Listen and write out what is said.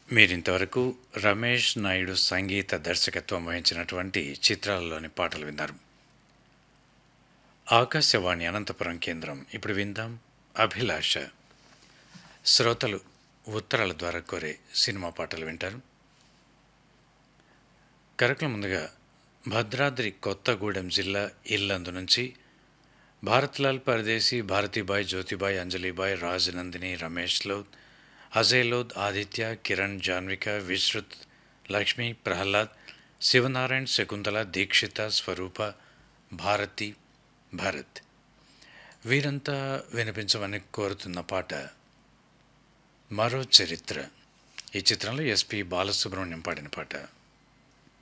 మీరింతవరకు రమేష్ నాయుడు సంగీత దర్శకత్వం వహించినటువంటి చిత్రాలలోని పాటలు విన్నారు ఆకాశవాణి అనంతపురం కేంద్రం ఇప్పుడు విందాం అభిలాష శ్రోతలు ఉత్తరాల ద్వారా కోరే సినిమా పాటలు వింటారు కరకుల ముందుగా భద్రాద్రి కొత్తగూడెం జిల్లా ఇల్లందు నుంచి భారత్లాల్ పరదేశీ భారతీబాయ్ జ్యోతిబాయ్ అంజలిబాయ్ రాజ్ నందిని రమేష్ లోద్ అజయ్ లోద్ ఆదిత్య కిరణ్ జాన్విక విశ్రుత్ లక్ష్మి ప్రహ్లాద్ శివనారాయణ్ శకుంతల దీక్షిత స్వరూప భారతి భరత్ వీరంతా వినిపించమని కోరుతున్న పాట మరో చరిత్ర ఈ చిత్రంలో ఎస్పి బాలసుబ్రహ్మణ్యం పాడిన పాట